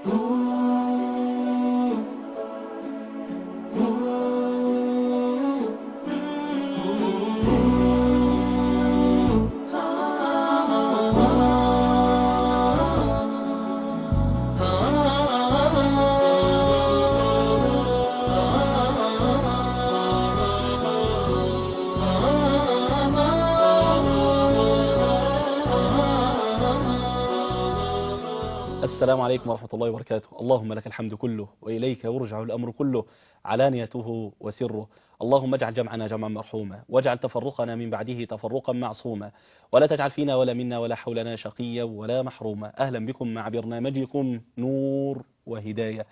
السلام عليكم ورحمة الله وبركاته اللهم لك الحمد كله وإليك يرجع الأمر كله علانيته وسره اللهم اجعل جمعنا جمعا مرحوما واجعل تفرقنا من بعده تفرقا معصوما ولا تجعل فينا ولا منا ولا حولنا شقيا ولا محروما أهلا بكم مع برنامجكم نور وهداية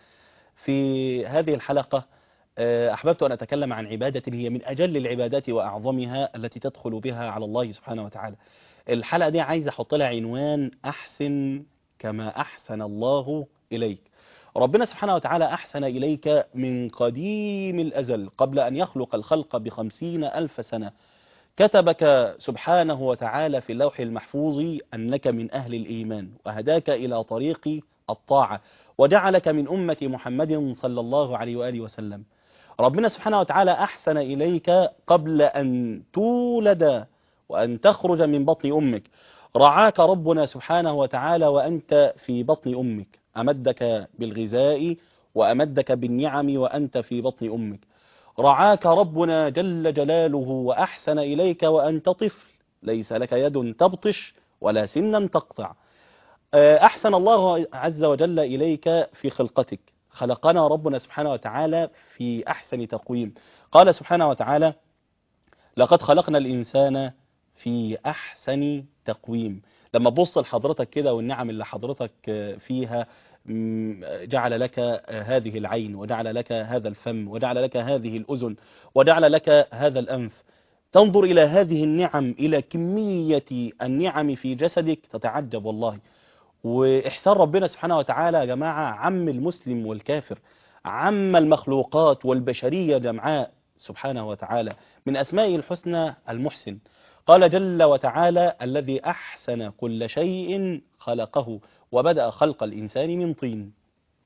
في هذه الحلقة أحببت أن أتكلم عن عبادة هي من أجل العبادات وأعظمها التي تدخل بها على الله سبحانه وتعالى الحلقة دي عايز أحط لها عنوان أحسن كما أحسن الله إليك ربنا سبحانه وتعالى أحسن إليك من قديم الأزل قبل أن يخلق الخلق بخمسين ألف سنة كتبك سبحانه وتعالى في اللوح المحفوظ أنك من أهل الإيمان وهداك إلى طريق الطاعة وجعلك من أمة محمد صلى الله عليه وآله وسلم ربنا سبحانه وتعالى أحسن إليك قبل أن تولد وأن تخرج من بطن أمك رعاك ربنا سبحانه وتعالى وأنت في بطن أمك أمدك بالغذاء وأمدك بالنعم وأنت في بطن أمك رعاك ربنا جل جلاله وأحسن إليك وأنت طفل ليس لك يد تبطش ولا سنا تقطع أحسن الله عز وجل إليك في خلقتك خلقنا ربنا سبحانه وتعالى في أحسن تقويم قال سبحانه وتعالى لقد خلقنا الإنسان في أحسن تقويم لما تبص لحضرتك كده والنعم اللي حضرتك فيها جعل لك هذه العين وجعل لك هذا الفم وجعل لك هذه الأذن وجعل لك هذا الأنف تنظر إلى هذه النعم إلى كمية النعم في جسدك تتعجب والله وإحسان ربنا سبحانه وتعالى يا جماعة عم المسلم والكافر عم المخلوقات والبشرية جمعاء سبحانه وتعالى من أسمائه الحسنى المحسن قال جل وتعالى الذي أحسن كل شيء خلقه وبدأ خلق الإنسان من طين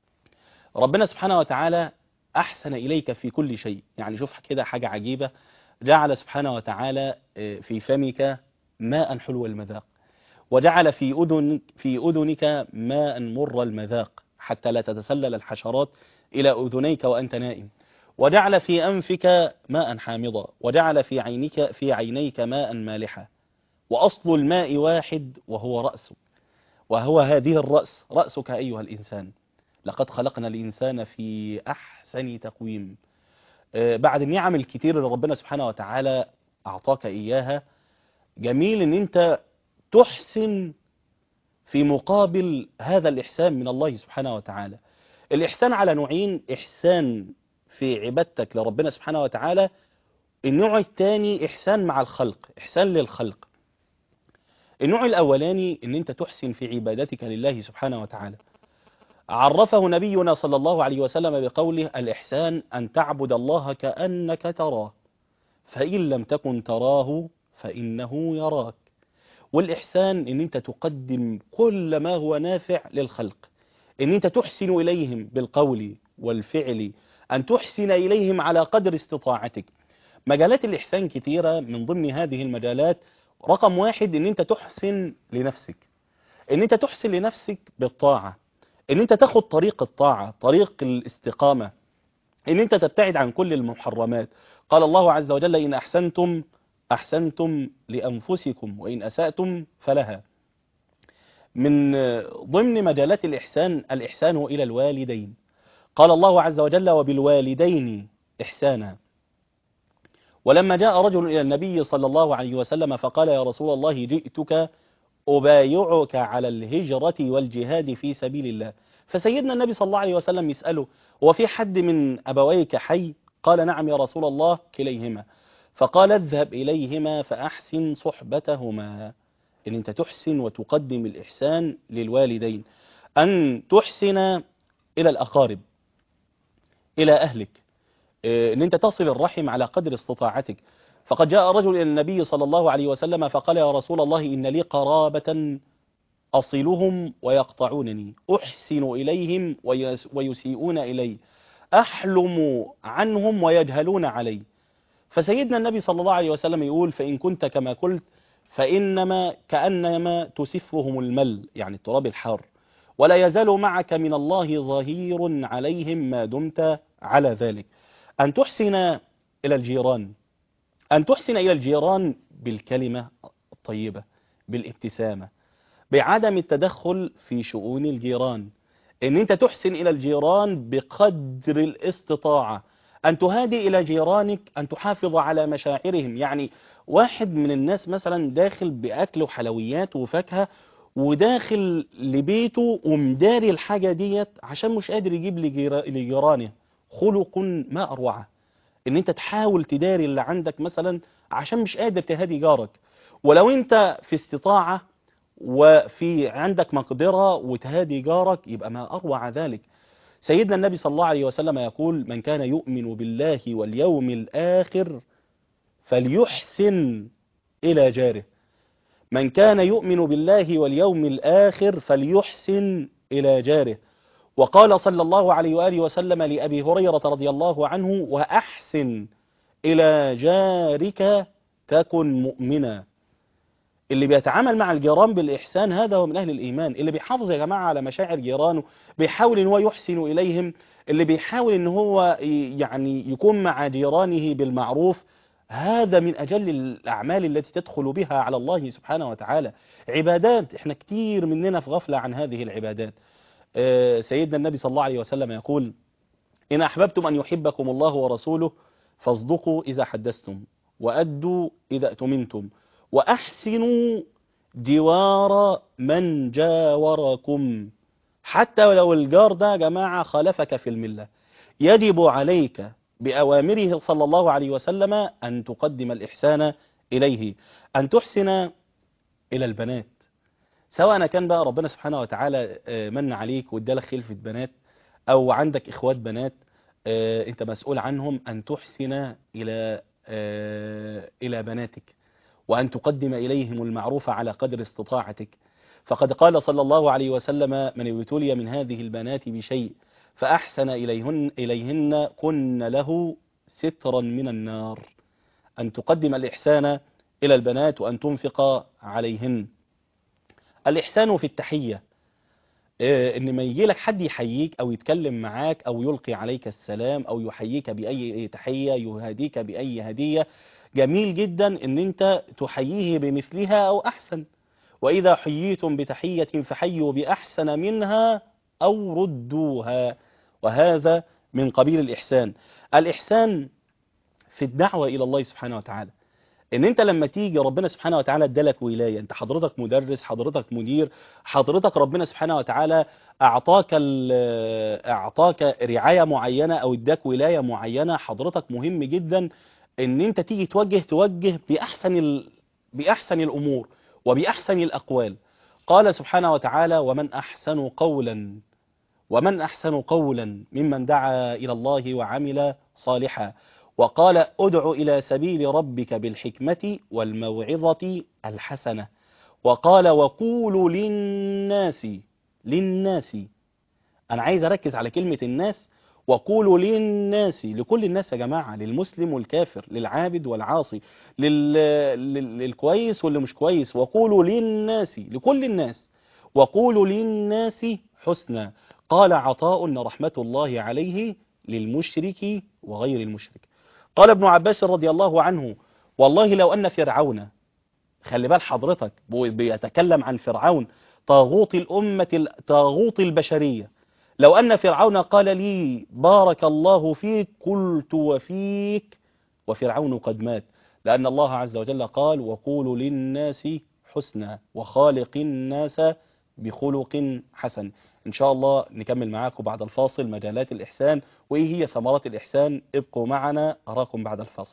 ربنا سبحانه وتعالى أحسن إليك في كل شيء يعني شوف كده حاجة عجيبة جعل سبحانه وتعالى في فمك ماء حلو المذاق وجعل في أذن في أذنك ماء مر المذاق حتى لا تتسلل الحشرات إلى أذنيك وأنت نائم وجعل في أنفك ماء حامضا وجعل في عينك في عينيك ماء مالحا وأصل الماء واحد وهو رأسك وهو هذه الرأس رأسك أيها الإنسان لقد خلقنا الإنسان في أحسن تقويم بعد النعم الكتير اللي ربنا سبحانه وتعالى أعطاك إياها جميل أن أنت تحسن في مقابل هذا الإحسان من الله سبحانه وتعالى الإحسان على نوعين إحسان في عبادتك لربنا سبحانه وتعالى النوع الثاني إحسان مع الخلق إحسان للخلق النوع الأولاني أن أنت تحسن في عبادتك لله سبحانه وتعالى عرفه نبينا صلى الله عليه وسلم بقوله الإحسان أن تعبد الله كأنك تراه فإن لم تكن تراه فإنه يراك والإحسان أن أنت تقدم كل ما هو نافع للخلق أن أنت تحسن إليهم بالقول والفعل أن تحسن إليهم على قدر استطاعتك مجالات الإحسان كثيرة من ضمن هذه المجالات رقم واحد أن أنت تحسن لنفسك أن أنت تحسن لنفسك بالطاعة أن أنت تاخد طريق الطاعة طريق الاستقامة أن أنت تبتعد عن كل المحرمات قال الله عز وجل إن أحسنتم أحسنتم لأنفسكم وإن أسأتم فلها من ضمن مجالات الإحسان الإحسان إلى الوالدين قال الله عز وجل وبالوالدين إحسانا ولما جاء رجل إلى النبي صلى الله عليه وسلم فقال يا رسول الله جئتك أبايعك على الهجرة والجهاد في سبيل الله فسيدنا النبي صلى الله عليه وسلم يسأله وفي حد من أبويك حي قال نعم يا رسول الله كليهما فقال اذهب إليهما فأحسن صحبتهما إن أنت تحسن وتقدم الإحسان للوالدين أن تحسن إلى الأقارب إلى أهلك أن أنت تصل الرحم على قدر استطاعتك فقد جاء رجل إلى النبي صلى الله عليه وسلم فقال يا رسول الله إن لي قرابة أصلهم ويقطعونني أحسن إليهم ويس- ويسيئون إلي أحلم عنهم ويجهلون علي فسيدنا النبي صلى الله عليه وسلم يقول فإن كنت كما قلت فإنما كأنما تسفهم المل يعني التراب الحار ولا يزال معك من الله ظهير عليهم ما دمت على ذلك أن تحسن إلى الجيران أن تحسن إلى الجيران بالكلمة الطيبة بالابتسامة بعدم التدخل في شؤون الجيران ان انت تحسن الى الجيران بقدر الاستطاعة ان تهادي الى جيرانك ان تحافظ على مشاعرهم يعني واحد من الناس مثلا داخل باكل وحلويات وفاكهة وداخل لبيته ومداري الحاجة ديت عشان مش قادر يجيب لجيرا- لجيرانه خلق ما اروعه ان انت تحاول تداري اللي عندك مثلا عشان مش قادر تهادي جارك ولو انت في استطاعة وفي عندك مقدرة وتهادي جارك يبقى ما أروع ذلك سيدنا النبي صلى الله عليه وسلم يقول من كان يؤمن بالله واليوم الآخر فليحسن إلى جاره من كان يؤمن بالله واليوم الآخر فليحسن إلى جاره وقال صلى الله عليه وآله وسلم لأبي هريرة رضي الله عنه وأحسن إلى جارك تكن مؤمنا اللي بيتعامل مع الجيران بالإحسان هذا هو من أهل الإيمان اللي بيحافظ يا جماعة على مشاعر جيرانه بيحاول إن هو يحسن إليهم اللي بيحاول إن هو ي- يعني يكون مع جيرانه بالمعروف هذا من أجل الأعمال التي تدخل بها على الله سبحانه وتعالى عبادات احنا كتير مننا في غفلة عن هذه العبادات آه، سيدنا النبي صلى الله عليه وسلم يقول إن أحببتم أن يحبكم الله ورسوله فاصدقوا إذا حدثتم وأدوا إذا أتمنتم وأحسنوا جوار من جاوركم حتى ولو الجار ده يا جماعة خالفك في الملة يجب عليك بأوامره صلى الله عليه وسلم أن تقدم الإحسان إليه أن تحسن إلى البنات سواء كان بقى ربنا سبحانه وتعالى آه، من عليك وادالك خلفة بنات أو عندك إخوات بنات آه، أنت مسؤول عنهم أن تحسن إلى آه، إلى بناتك وأن تقدم إليهم المعروف على قدر استطاعتك فقد قال صلى الله عليه وسلم من ابتلي من هذه البنات بشيء فأحسن إليهن, إليهن كن له سترا من النار أن تقدم الإحسان إلى البنات وأن تنفق عليهن الإحسان في التحية إيه، ان ما يجي لك حد يحييك او يتكلم معاك او يلقي عليك السلام او يحييك باي تحية يهاديك باي هدية جميل جدا ان انت تحييه بمثلها او احسن واذا حييتم بتحية فحيوا باحسن منها او ردوها وهذا من قبيل الاحسان الاحسان في الدعوة الى الله سبحانه وتعالى ان انت لما تيجي ربنا سبحانه وتعالى ادالك ولايه انت حضرتك مدرس حضرتك مدير حضرتك ربنا سبحانه وتعالى اعطاك ال- اعطاك رعايه معينه او اداك ولايه معينه حضرتك مهم جدا ان انت تيجي توجه توجه باحسن ال... باحسن الامور وباحسن الاقوال قال سبحانه وتعالى ومن احسن قولا ومن احسن قولا ممن دعا الى الله وعمل صالحا وقال ادع إلى سبيل ربك بالحكمة والموعظة الحسنة وقال وقولوا للناس للناس أنا عايز أركز على كلمة الناس وقولوا للناس لكل الناس يا جماعة للمسلم والكافر للعابد والعاصي لل... لل... للكويس واللي مش كويس وقولوا للناس لكل الناس وقولوا للناس حسنا قال عطاء رحمة الله عليه للمشرك وغير المشرك قال ابن عباس رضي الله عنه والله لو أن فرعون خلي بال حضرتك بو- بيتكلم عن فرعون طاغوت الأمة طاغوت البشرية لو أن فرعون قال لي بارك الله فيك قلت وفيك وفرعون قد مات لأن الله عز وجل قال وقولوا للناس حسنا وخالق الناس بخلق حسن إن شاء الله نكمل معاكم بعد الفاصل مجالات الإحسان وإيه هي ثمرات الإحسان ابقوا معنا أراكم بعد الفاصل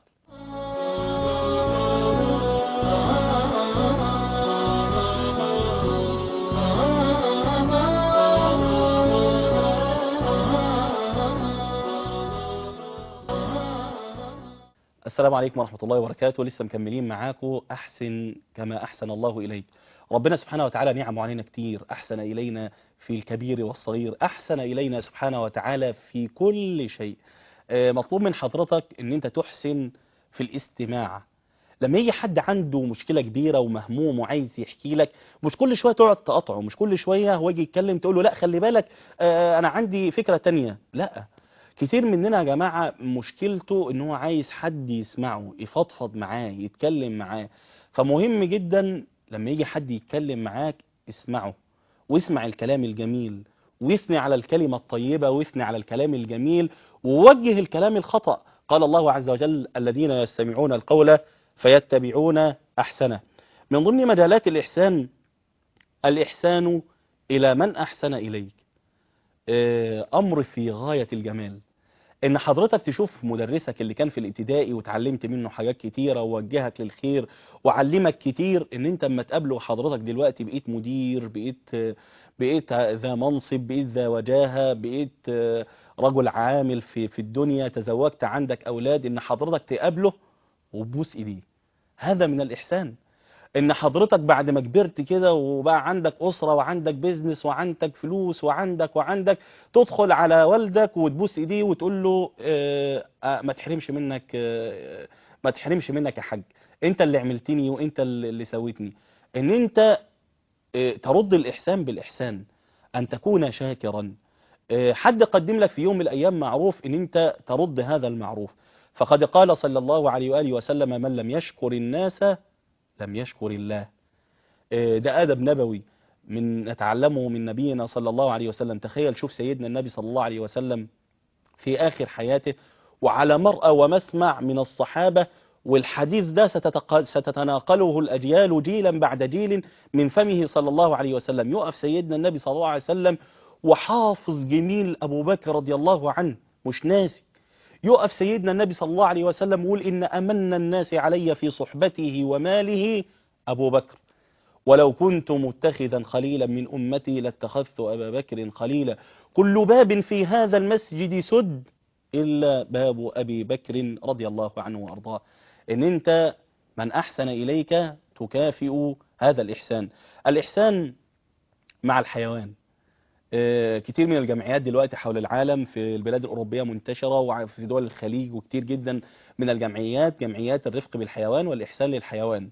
السلام عليكم ورحمة الله وبركاته لسه مكملين معاكم أحسن كما أحسن الله إليك ربنا سبحانه وتعالى نعم علينا كتير أحسن إلينا في الكبير والصغير أحسن إلينا سبحانه وتعالى في كل شيء آه، مطلوب من حضرتك ان انت تحسن في الاستماع لما يجي حد عنده مشكلة كبيرة ومهموم وعايز يحكي لك مش كل شوية تقعد تقطعه مش كل شوية هو يجي يتكلم تقول له لا خلي بالك آه، انا عندي فكرة تانية لا كتير مننا يا جماعة مشكلته ان هو عايز حد يسمعه يفضفض معاه يتكلم معاه فمهم جدا لما يجي حد يتكلم معاك اسمعه واسمع الكلام الجميل واثني على الكلمة الطيبة واثني على الكلام الجميل ووجه الكلام الخطأ قال الله عز وجل الذين يستمعون القول فيتبعون أحسنه من ضمن مجالات الإحسان الإحسان إلى من أحسن إليك آه، أمر في غاية الجمال إن حضرتك تشوف مدرسك اللي كان في الابتدائي وتعلمت منه حاجات كتيرة ووجهك للخير وعلمك كتير إن أنت اما تقابله حضرتك دلوقتي بقيت مدير بقيت آه، بقيت ذا منصب بقيت ذا وجاهة بقيت آه، رجل عامل في في الدنيا تزوجت عندك أولاد إن حضرتك تقابله وتبوس إيديه هذا من الإحسان إن حضرتك بعد ما كبرت كده وبقى عندك أسرة وعندك بيزنس وعندك فلوس وعندك وعندك تدخل على والدك وتبوس إيديه وتقول له آه، آه، ما تحرمش منك آه، ما تحرمش منك يا حاج أنت اللي عملتني وأنت اللي اللي سويتني إن أنت آه، ترد الإحسان بالإحسان أن تكون شاكرا آه، حد قدم لك في يوم من الأيام معروف إن أنت ترد هذا المعروف فقد قال صلى الله عليه وآله وسلم من لم يشكر الناس لم يشكر الله آه، ده أدب نبوي من نتعلمه من نبينا صلى الله عليه وسلم تخيل شوف سيدنا النبي صلى الله عليه وسلم في آخر حياته وعلى مرأى ومسمع من الصحابة والحديث ده ستتق- ستتناقله الأجيال جيلا بعد جيل من فمه صلى الله عليه وسلم يقف سيدنا النبي صلى الله عليه وسلم وحافظ جميل أبو بكر رضي الله عنه مش ناسي يقف سيدنا النبي صلى الله عليه وسلم ويقول إن أمن الناس علي في صحبته وماله أبو بكر ولو كنت متخذا خليلا من أمتي لاتخذت أبا بكر خليلا كل باب في هذا المسجد سد إلا باب أبي بكر رضي الله عنه وأرضاه إن أنت من أحسن إليك تكافئ هذا الإحسان الإحسان مع الحيوان آه، كتير من الجمعيات دلوقتي حول العالم في البلاد الأوروبية منتشرة وفي دول الخليج وكتير جدا من الجمعيات جمعيات الرفق بالحيوان والإحسان للحيوان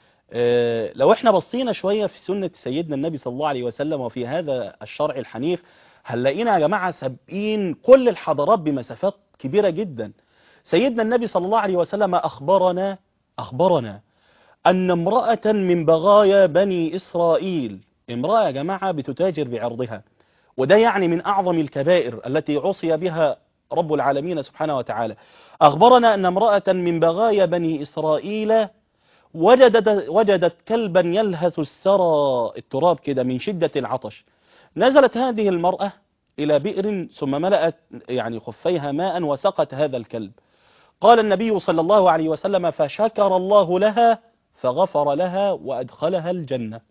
آه، لو احنا بصينا شوية في سنة سيدنا النبي صلى الله عليه وسلم وفي هذا الشرع الحنيف هنلاقينا يا جماعة سابقين كل الحضارات بمسافات كبيرة جدا سيدنا النبي صلى الله عليه وسلم أخبرنا أخبرنا أن امرأة من بغايا بني إسرائيل امرأة يا جماعة بتتاجر بعرضها وده يعني من أعظم الكبائر التي عصي بها رب العالمين سبحانه وتعالى أخبرنا أن امرأة من بغايا بني إسرائيل وجدت, وجدت كلبا يلهث السرى التراب كده من شدة العطش نزلت هذه المرأة إلى بئر ثم ملأت يعني خفيها ماء وسقت هذا الكلب قال النبي صلى الله عليه وسلم فشكر الله لها فغفر لها وأدخلها الجنة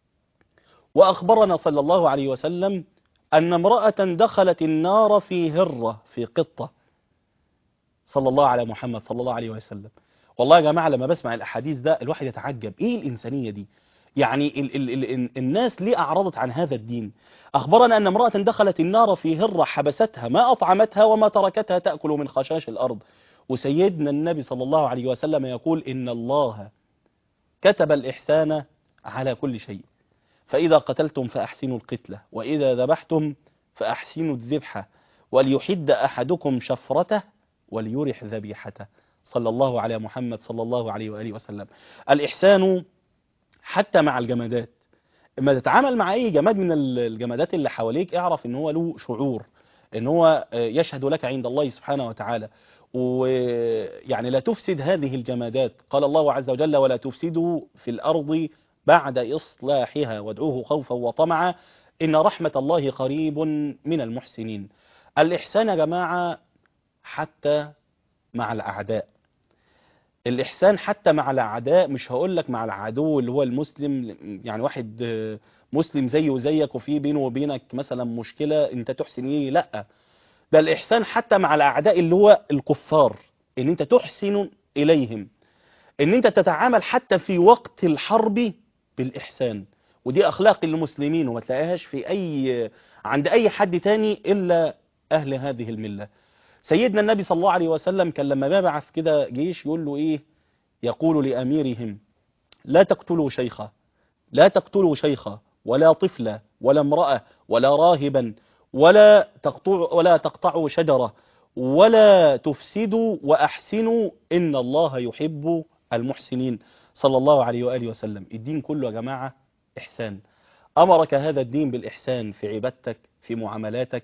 وأخبرنا صلى الله عليه وسلم أن امرأة دخلت النار في هرة في قطة صلى الله على محمد صلى الله عليه وسلم والله يا جماعة لما بسمع الأحاديث ده الواحد يتعجب إيه الإنسانية دي يعني ال ال ال ال الناس ليه أعرضت عن هذا الدين أخبرنا أن امرأة دخلت النار في هرة حبستها ما أطعمتها وما تركتها تأكل من خشاش الأرض وسيدنا النبي صلى الله عليه وسلم يقول إن الله كتب الإحسان على كل شيء فإذا قتلتم فأحسنوا القتلة وإذا ذبحتم فأحسنوا الذبحة وليحد أحدكم شفرته وليرح ذبيحته صلى الله على محمد صلى الله عليه وآله وسلم الإحسان حتى مع الجمادات لما تتعامل مع أي جماد من الجمادات اللي حواليك اعرف ان هو له شعور ان هو يشهد لك عند الله سبحانه وتعالى ويعني لا تفسد هذه الجمادات قال الله عز وجل ولا تفسدوا في الأرض بعد إصلاحها وادعوه خوفا وطمعا إن رحمة الله قريب من المحسنين الإحسان يا جماعة حتى مع الأعداء الإحسان حتى مع الأعداء مش هقول لك مع العدو اللي هو المسلم يعني واحد مسلم زيه وزيك وفي بينه وبينك مثلا مشكلة انت تحسن إليه لا ده الإحسان حتى مع الأعداء اللي هو الكفار ان انت تحسن إليهم ان انت تتعامل حتى في وقت الحرب بالإحسان ودي أخلاق المسلمين وما تلاقيهاش في أي عند أي حد تاني إلا أهل هذه الملة سيدنا النبي صلى الله عليه وسلم كان لما بيبعث كده جيش يقول له إيه يقول لأميرهم لا تقتلوا شيخا لا تقتلوا شيخا ولا طفلا ولا امرأة ولا راهبا ولا تقطعوا ولا تقطعوا شجرة ولا تفسدوا وأحسنوا إن الله يحب المحسنين صلى الله عليه وآله وسلم الدين كله يا جماعة إحسان أمرك هذا الدين بالإحسان في عبادتك في معاملاتك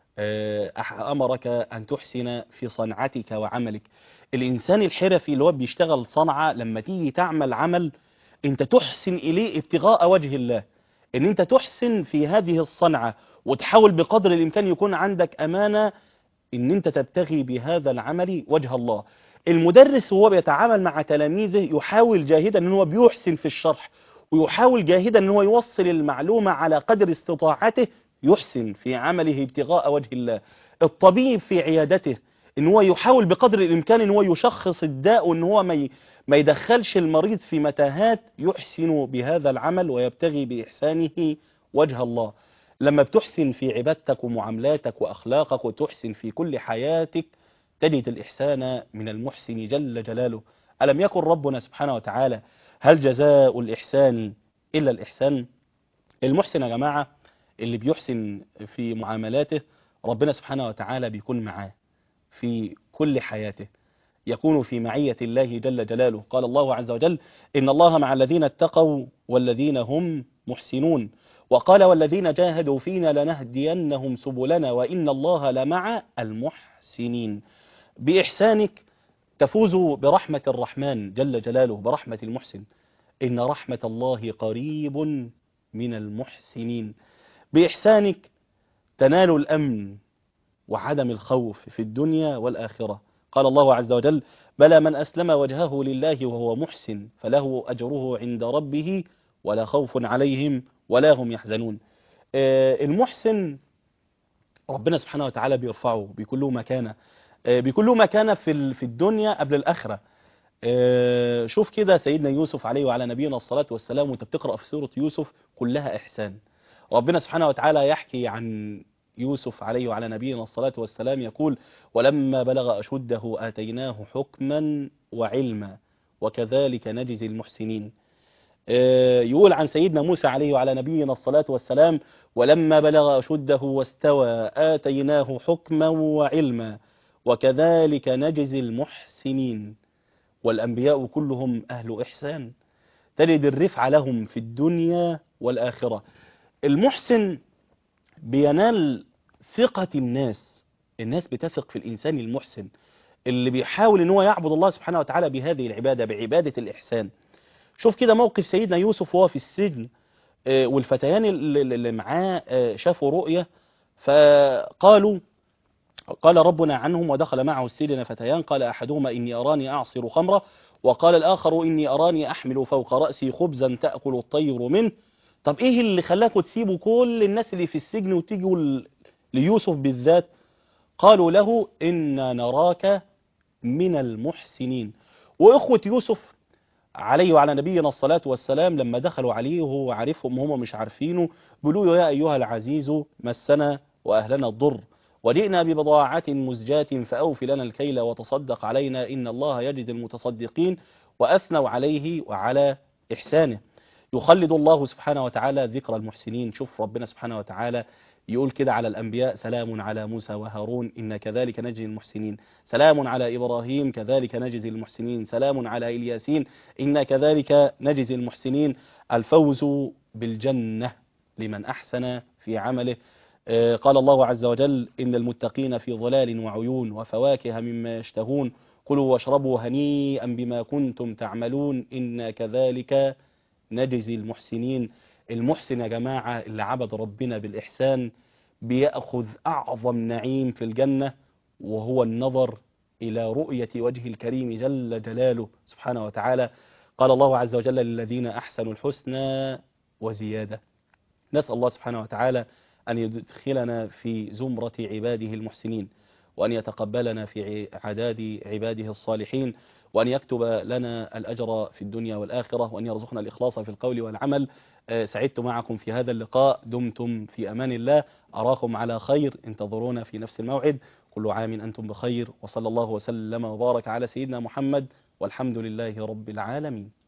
أمرك أن تحسن في صنعتك وعملك الإنسان الحرفي اللي هو بيشتغل صنعة لما تيجي تعمل عمل أنت تحسن إليه ابتغاء وجه الله أن أنت تحسن في هذه الصنعة وتحاول بقدر الإمكان يكون عندك أمانة أن أنت تبتغي بهذا العمل وجه الله المدرس وهو بيتعامل مع تلاميذه يحاول جاهدا أن هو بيحسن في الشرح ويحاول جاهدا أن هو يوصل المعلومة على قدر استطاعته يحسن في عمله ابتغاء وجه الله الطبيب في عيادته ان هو يحاول بقدر الامكان ان هو يشخص الداء وان هو ما ما يدخلش المريض في متاهات يحسن بهذا العمل ويبتغي باحسانه وجه الله لما بتحسن في عبادتك ومعاملاتك واخلاقك وتحسن في كل حياتك تجد الاحسان من المحسن جل جلاله الم يكن ربنا سبحانه وتعالى هل جزاء الاحسان الا الاحسان المحسن يا جماعه اللي بيحسن في معاملاته ربنا سبحانه وتعالى بيكون معاه في كل حياته يكون في معية الله جل جلاله قال الله عز وجل إن الله مع الذين اتقوا والذين هم محسنون وقال والذين جاهدوا فينا لنهدينهم سبلنا وإن الله لمع المحسنين بإحسانك تفوز برحمة الرحمن جل جلاله برحمة المحسن إن رحمة الله قريب من المحسنين بإحسانك تنال الأمن وعدم الخوف في الدنيا والآخرة قال الله عز وجل بلى من أسلم وجهه لله وهو محسن فله أجره عند ربه ولا خوف عليهم ولا هم يحزنون المحسن ربنا سبحانه وتعالى بيرفعه بيكون له مكانة بيكون له مكانة في في الدنيا قبل الآخرة شوف كده سيدنا يوسف عليه وعلى نبينا الصلاة والسلام وانت بتقرأ في سورة يوسف كلها إحسان ربنا سبحانه وتعالى يحكي عن يوسف عليه وعلى نبينا الصلاة والسلام يقول ولما بلغ أشده آتيناه حكما وعلما وكذلك نجزي المحسنين يقول عن سيدنا موسى عليه وعلى نبينا الصلاة والسلام ولما بلغ أشده واستوى آتيناه حكما وعلما وكذلك نجزي المحسنين والأنبياء كلهم أهل إحسان تجد الرفع لهم في الدنيا والآخرة المحسن بينال ثقة الناس الناس بتثق في الإنسان المحسن اللي بيحاول ان هو يعبد الله سبحانه وتعالى بهذه العبادة بعبادة الإحسان شوف كده موقف سيدنا يوسف وهو في السجن والفتيان اللي معاه شافوا رؤية فقالوا قال ربنا عنهم ودخل معه السجن فتيان قال أحدهما إني أراني أعصر خمرة وقال الآخر إني أراني أحمل فوق رأسي خبزا تأكل الطير منه طب ايه اللي خلاكم تسيبوا كل الناس اللي في السجن وتيجوا ليوسف بالذات قالوا له إنا نراك من المحسنين وإخوة يوسف عليه وعلى نبينا الصلاة والسلام لما دخلوا عليه وهو عارفهم وهم مش عارفينه بيقولوا يا أيها العزيز مسنا وأهلنا الضر وجئنا ببضاعة مزجاة فأوف لنا الكيل وتصدق علينا إن الله يجزي المتصدقين وأثنوا عليه وعلى إحسانه يخلد الله سبحانه وتعالى ذكر المحسنين شوف ربنا سبحانه وتعالى يقول كده على الأنبياء سلام على موسى وهارون إن كذلك نجزي المحسنين سلام على إبراهيم كذلك نجزي المحسنين سلام على إلياسين إن كذلك نجزي المحسنين الفوز بالجنة لمن أحسن في عمله قال الله عز وجل إن المتقين في ظلال وعيون وفواكه مما يشتهون كلوا واشربوا هنيئا بما كنتم تعملون إن كذلك نجزي المحسنين المحسن يا جماعة اللي عبد ربنا بالإحسان بيأخذ أعظم نعيم في الجنة وهو النظر إلى رؤية وجه الكريم جل جلاله سبحانه وتعالى قال الله عز وجل للذين أحسنوا الحسنى وزيادة نسأل الله سبحانه وتعالى أن يدخلنا في زمرة عباده المحسنين وأن يتقبلنا في عداد عباده الصالحين وأن يكتب لنا الأجر في الدنيا والآخرة وأن يرزقنا الإخلاص في القول والعمل آه، سعدت معكم في هذا اللقاء دمتم في أمان الله أراكم على خير انتظرونا في نفس الموعد كل عام أنتم بخير وصلى الله وسلم وبارك على سيدنا محمد والحمد لله رب العالمين